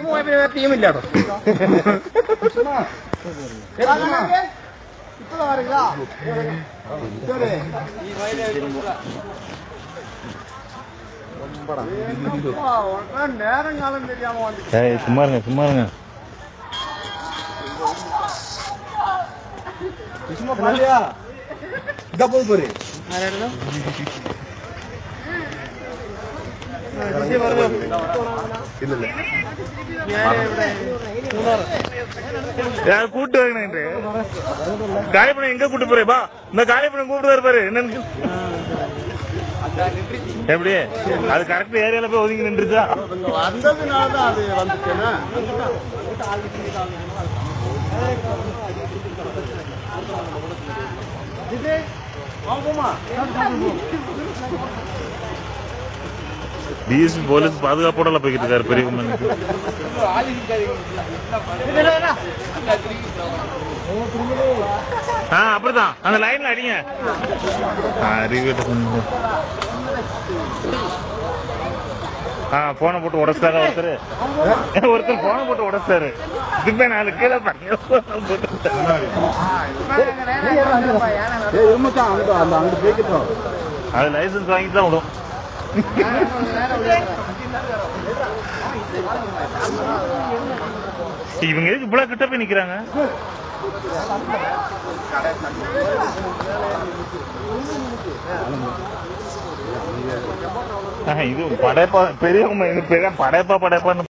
ടീമില്ലാട്ടോ நேரம் காலம் தெரியாம வந்து ஏய், சும்மா இருங்க சும்மா இருங்க ഇതാ പോയി പോരെ ഇല്ലല്ലേ யார் கூட்டு வாங்கினே காயப்பணம் எங்க கூட்டு போறே பா இந்த காயப்பணம் கூப்பிட்டு பாரு என்னன்னு எப்படி அது கரெக்ட் ஏரியால போய் ஒதுங்கி நின்றுச்சா வந்ததுனாலதான் அது வந்துச்சுன்னா இது வாங்குமா டிஎஸ்பி போலீஸ் பாதுகாப்போட போய்கிட்டு இருக்காரு பெரிய கும்பலுக்கு ஆ அப்படிதான் அந்த லைன்ல அடிங்க அறிவிட்டு ஆ போனை போட்டு உடச்சாரு ஒருத்தர் ஒருத்தர் போனை போட்டு உடச்சாரு திருப்பி நாலு கீழே பாருங்க மச்சான் அங்கிட்டு அந்த அங்கிட்டு போய்க்கிட்டோம் அது லைசன்ஸ் வாங்கி தான் விடும் இவங்க எதுக்கு இவ்வளவு கிட்ட போய் நிக்கிறாங்க ஆஹ், இது படைப்பா பெரியவங்க இது பெரிய படைப்பா படைப்பான்னு